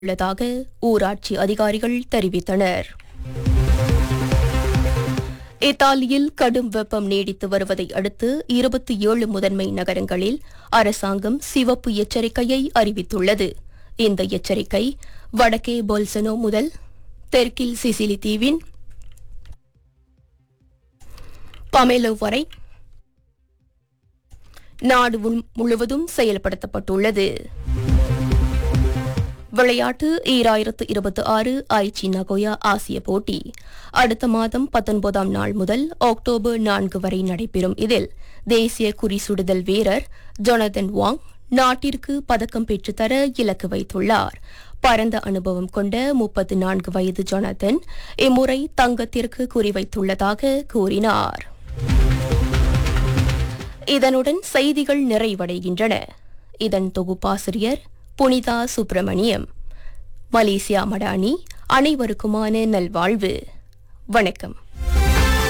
உள்ளதாக ஊராட்சி அதிகாரிகள் தெரிவித்தனர் இத்தாலியில் கடும் வெப்பம் நீடித்து வருவதை அடுத்து இருபத்தி ஏழு முதன்மை நகரங்களில் அரசாங்கம் சிவப்பு எச்சரிக்கையை அறிவித்துள்ளது இந்த எச்சரிக்கை வடக்கே பொல்சனோ முதல் தெற்கில் சிசிலி தீவின் பமேலோ வரை நாடு முழு- முழுவதும் செயல்படுத்தப்பட்டுள்ளது விளையாட்டு ஈராயிரத்து இருபத்தி ஆறு ஐச்சி நகோயா ஆசிய போட்டி அடுத்த மாதம் பத்தொன்பதாம் நாள் முதல் அக்டோபர் நான்கு வரை நடைபெறும் இதில் தேசிய குறி சுடுதல் வீரர் ஜொனதன் வாங் நாட்டிற்கு பதக்கம் பெற்றுத்தர இலக்கு வைத்துள்ளார் பரந்த அனுபவம் கொண்ட முப்பத்து நான்கு வயது ஜொனதன் இம்முறை தங்கத்திற்கு குறிவைத்துள்ளதாக கூறினார் இதனுடன் செய்திகள் நிறைவடைகின்றன இதன் தொகுப்பாசிரியர் புனிதா சுப்பிரமணியம் மலேசியா மடானி அனைவருக்குமான நல்வாழ்வு வணக்கம்